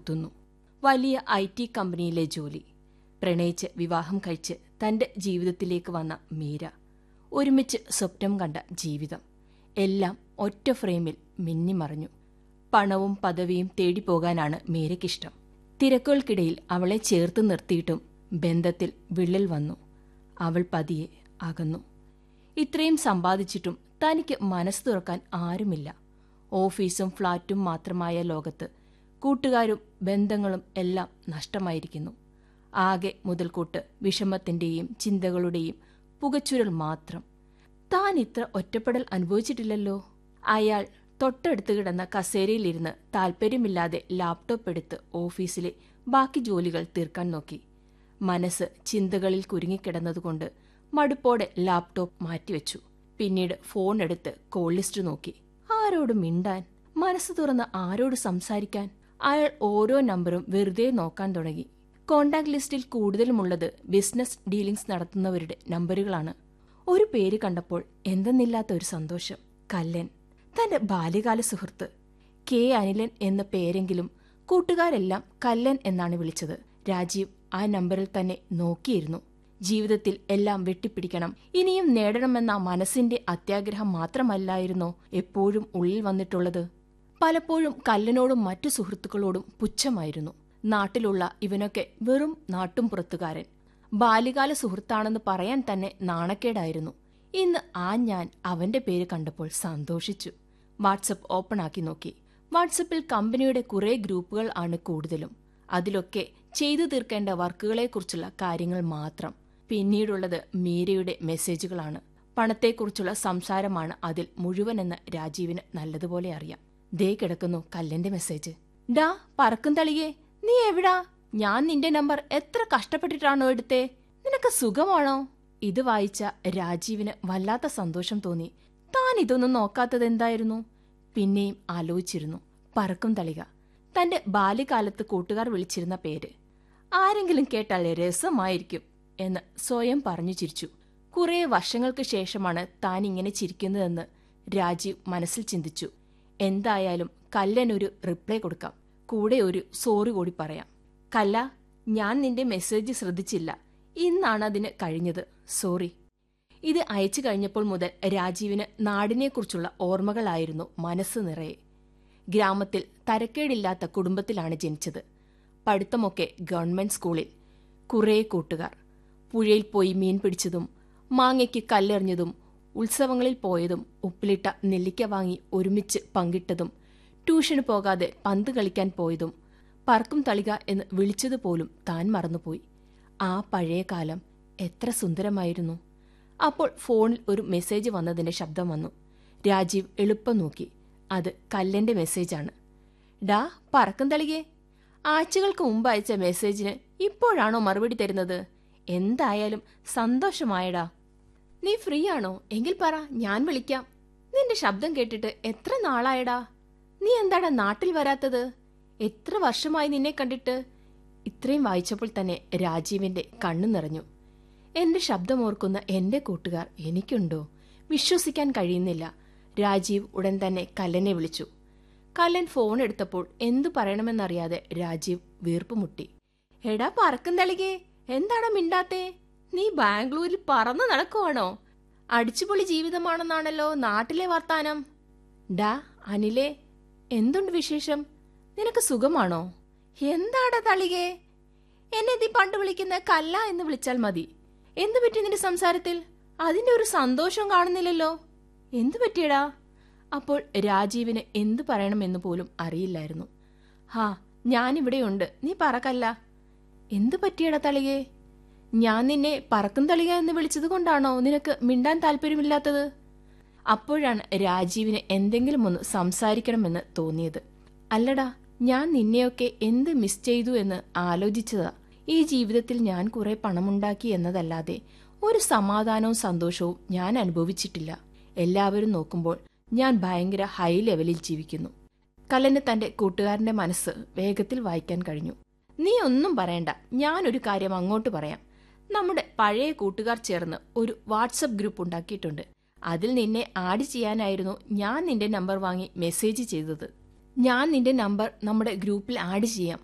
കുത്തുന്നു വലിയ I T കമ്പനിയിലെ ജോലി പ്രണയിച്ച് വിവാഹം കഴിച്ച് തന്റെ ജീവിതത്തിലേക്ക് വന്ന മീര ഒരുമിച്ച് സ്വപ്നം കണ്ട ജീവിതം എല്ലാം ഒറ്റ ഫ്രെയിമിൽ മിന്നിമറഞ്ഞു പണവും പദവിയും തേടിപ്പോകാനാണ് മീരയ്ക്കിഷ്ടം തിരക്കുകൾക്കിടയിൽ അവളെ ചേർത്ത് നിർത്തിയിട്ടും ബന്ധത്തിൽ വിള്ളൽ വന്നു അവൾ പതിയെ അകന്നു ഇത്രയും സമ്പാദിച്ചിട്ടും തനിക്ക് മനസ്സ് തുറക്കാൻ ആരുമില്ല ഓഫീസും ഫ്ളാറ്റും മാത്രമായ ലോകത്ത് കൂട്ടുകാരും ബന്ധങ്ങളും എല്ലാം നഷ്ടമായിരിക്കുന്നു ആകെ മുതൽക്കൂട്ട് വിഷമത്തിന്റെയും ചിന്തകളുടെയും പുകച്ചുരൽ മാത്രം താൻ ഇത്ര ഒറ്റപ്പെടൽ അനുഭവിച്ചിട്ടില്ലല്ലോ അയാൾ തൊട്ടടുത്ത് കിടന്ന കസേരയിലിരുന്ന് താൽപ്പര്യമില്ലാതെ ലാപ്ടോപ്പ് എടുത്ത് ഓഫീസിലെ ബാക്കി ജോലികൾ തീർക്കാൻ നോക്കി മനസ്സ് ചിന്തകളിൽ കുരുങ്ങിക്കിടന്നതുകൊണ്ട് മടുപ്പോടെ ലാപ്ടോപ്പ് മാറ്റിവെച്ചു പിന്നീട് ഫോൺ എടുത്ത് കോൾ ലിസ്റ്റ് നോക്കി ആരോട് മിണ്ടാൻ മനസ്സ് തുറന്ന് ആരോട് സംസാരിക്കാൻ അയാൾ ഓരോ നമ്പറും വെറുതെ നോക്കാൻ തുടങ്ങി കോണ്ടാക്ട് ലിസ്റ്റിൽ കൂടുതലുമുള്ളത് ബിസിനസ് ഡീലിംഗ്സ് നടത്തുന്നവരുടെ നമ്പറുകളാണ് ഒരു പേര് കണ്ടപ്പോൾ എന്തെന്നില്ലാത്ത ഒരു സന്തോഷം കല്ലൻ തന്റെ ബാല്യകാല സുഹൃത്ത് കെ അനിലൻ എന്ന പേരെങ്കിലും കൂട്ടുകാരെല്ലാം കല്ലൻ എന്നാണ് വിളിച്ചത് രാജീവ് ആ നമ്പറിൽ തന്നെ നോക്കിയിരുന്നു ജീവിതത്തിൽ എല്ലാം വെട്ടിപ്പിടിക്കണം ഇനിയും നേടണമെന്ന മനസ്സിന്റെ അത്യാഗ്രഹം മാത്രമല്ലായിരുന്നോ എപ്പോഴും ഉള്ളിൽ വന്നിട്ടുള്ളത് പലപ്പോഴും കല്ലനോടും മറ്റു സുഹൃത്തുക്കളോടും പുച്ഛമായിരുന്നു നാട്ടിലുള്ള ഇവനൊക്കെ വെറും നാട്ടും പുറത്തുകാരൻ ബാല്യകാല സുഹൃത്താണെന്ന് പറയാൻ തന്നെ നാണക്കേടായിരുന്നു ഇന്ന് ആ ഞാൻ അവന്റെ പേര് കണ്ടപ്പോൾ സന്തോഷിച്ചു വാട്സപ്പ് ഓപ്പൺ ആക്കി നോക്കി വാട്സപ്പിൽ കമ്പനിയുടെ കുറെ ഗ്രൂപ്പുകൾ ആണ് കൂടുതലും അതിലൊക്കെ ചെയ്തു തീർക്കേണ്ട വർക്കുകളെക്കുറിച്ചുള്ള കാര്യങ്ങൾ മാത്രം പിന്നീടുള്ളത് മീരയുടെ മെസ്സേജുകളാണ് പണത്തെക്കുറിച്ചുള്ള സംസാരമാണ് അതിൽ മുഴുവനെന്ന് രാജീവിന് നല്ലതുപോലെ അറിയാം ദേ കിടക്കുന്നു കല്ലന്റെ മെസ്സേജ് ഡാ പറക്കും തളികേ നീ എവിടാ ഞാൻ നിന്റെ നമ്പർ എത്ര കഷ്ടപ്പെട്ടിട്ടാണോ എടുത്തേ നിനക്ക് സുഖമാണോ ഇത് വായിച്ച രാജീവിന് വല്ലാത്ത സന്തോഷം തോന്നി താൻ ഇതൊന്നും നോക്കാത്തത് എന്തായിരുന്നു പിന്നെയും ആലോചിച്ചിരുന്നു പറക്കും തളിക തന്റെ ബാല്യകാലത്ത് കൂട്ടുകാർ വിളിച്ചിരുന്ന പേര് ആരെങ്കിലും കേട്ടാൽ രസമായിരിക്കും എന്ന് സ്വയം പറഞ്ഞു ചിരിച്ചു കുറെ വർഷങ്ങൾക്ക് ശേഷമാണ് താൻ ഇങ്ങനെ ചിരിക്കുന്നതെന്ന് രാജീവ് മനസ്സിൽ ചിന്തിച്ചു എന്തായാലും കല്ലനൊരു റിപ്ലൈ കൊടുക്കാം കൂടെ ഒരു സോറി കൂടി പറയാം കല്ല ഞാൻ നിന്റെ മെസ്സേജ് ശ്രദ്ധിച്ചില്ല ഇന്നാണ് അതിന് കഴിഞ്ഞത് സോറി ഇത് അയച്ചു കഴിഞ്ഞപ്പോൾ മുതൽ രാജീവിന് നാടിനെക്കുറിച്ചുള്ള ഓർമ്മകളായിരുന്നു മനസ്സ് നിറയെ ഗ്രാമത്തിൽ തരക്കേടില്ലാത്ത കുടുംബത്തിലാണ് ജനിച്ചത് പഠിത്തമൊക്കെ ഗവൺമെന്റ് സ്കൂളിൽ കുറേ കൂട്ടുകാർ പുഴയിൽ പോയി മീൻ പിടിച്ചതും മാങ്ങയ്ക്ക് കല്ലെറിഞ്ഞതും ഉത്സവങ്ങളിൽ പോയതും ഉപ്പിലിട്ട നെല്ലിക്ക വാങ്ങി ഒരുമിച്ച് പങ്കിട്ടതും ട്യൂഷന് പോകാതെ പന്ത് കളിക്കാൻ പോയതും പറക്കും തളിക എന്ന് വിളിച്ചതുപോലും താൻ മറന്നുപോയി ആ പഴയ കാലം എത്ര സുന്ദരമായിരുന്നു അപ്പോൾ ഫോണിൽ ഒരു മെസ്സേജ് വന്നതിന്റെ ശബ്ദം വന്നു രാജീവ് എളുപ്പം നോക്കി അത് കല്ലന്റെ മെസ്സേജാണ് ഡാ പറക്കും തളികേ ആഴ്ചകൾക്ക് മുമ്പ് അയച്ച മെസ്സേജിന് ഇപ്പോഴാണോ മറുപടി തരുന്നത് എന്തായാലും സന്തോഷമായടാ നീ ഫ്രീ ആണോ എങ്കിൽ പറ ഞാൻ വിളിക്കാം നിന്റെ ശബ്ദം കേട്ടിട്ട് എത്ര നാളായടാ നീ എന്താടാ നാട്ടിൽ വരാത്തത് എത്ര വർഷമായി നിന്നെ കണ്ടിട്ട് ഇത്രയും വായിച്ചപ്പോൾ തന്നെ രാജീവിന്റെ കണ്ണു നിറഞ്ഞു എന്റെ ശബ്ദമോർക്കുന്ന എന്റെ കൂട്ടുകാർ എനിക്കുണ്ടോ വിശ്വസിക്കാൻ കഴിയുന്നില്ല രാജീവ് ഉടൻ തന്നെ കല്ലനെ വിളിച്ചു കല്ലൻ ഫോൺ എടുത്തപ്പോൾ എന്തു പറയണമെന്നറിയാതെ രാജീവ് വീർപ്പുമുട്ടി എടാ പറക്കും തളികേ എന്താടാ മിണ്ടാത്തേ നീ ബാംഗ്ലൂരിൽ പറന്നു നടക്കുവാണോ അടിച്ചുപൊളി ജീവിതമാണെന്നാണല്ലോ നാട്ടിലെ വർത്താനം ഡാ അനിലേ എന്തുണ്ട് വിശേഷം നിനക്ക് സുഖമാണോ എന്താടാ തളികേ എന്നെ നീ പണ്ട് വിളിക്കുന്ന കല്ല എന്ന് വിളിച്ചാൽ മതി എന്തു പറ്റി നിന്റെ സംസാരത്തിൽ അതിന്റെ ഒരു സന്തോഷം കാണുന്നില്ലല്ലോ എന്തു പറ്റിയടാ അപ്പോൾ രാജീവിന് എന്തു പറയണമെന്ന് പോലും അറിയില്ലായിരുന്നു ഹാ ഞാനിവിടെയുണ്ട് നീ പറക്കല്ല എന്തു പറ്റിയടാ തളികേ ഞാൻ നിന്നെ പറക്കും തളിക എന്ന് വിളിച്ചത് കൊണ്ടാണോ നിനക്ക് മിണ്ടാൻ താല്പര്യമില്ലാത്തത് അപ്പോഴാണ് രാജീവിന് എന്തെങ്കിലും ഒന്ന് സംസാരിക്കണമെന്ന് തോന്നിയത് അല്ലടാ ഞാൻ നിന്നെയൊക്കെ എന്ത് മിസ് ചെയ്തു എന്ന് ആലോചിച്ചതാ ഈ ജീവിതത്തിൽ ഞാൻ കുറെ പണമുണ്ടാക്കി എന്നതല്ലാതെ ഒരു സമാധാനവും സന്തോഷവും ഞാൻ അനുഭവിച്ചിട്ടില്ല എല്ലാവരും നോക്കുമ്പോൾ ഞാൻ ഭയങ്കര ഹൈ ലെവലിൽ ജീവിക്കുന്നു കല്ലന് തന്റെ കൂട്ടുകാരന്റെ മനസ്സ് വേഗത്തിൽ വായിക്കാൻ കഴിഞ്ഞു നീ ഒന്നും പറയണ്ട ഞാനൊരു കാര്യം അങ്ങോട്ട് പറയാം നമ്മുടെ പഴയ കൂട്ടുകാർ ചേർന്ന് ഒരു വാട്സപ്പ് ഗ്രൂപ്പ് ഉണ്ടാക്കിയിട്ടുണ്ട് അതിൽ നിന്നെ ആഡ് ചെയ്യാനായിരുന്നു ഞാൻ നിന്റെ നമ്പർ വാങ്ങി മെസ്സേജ് ചെയ്തത് ഞാൻ നിന്റെ നമ്പർ നമ്മുടെ ഗ്രൂപ്പിൽ ആഡ് ചെയ്യാം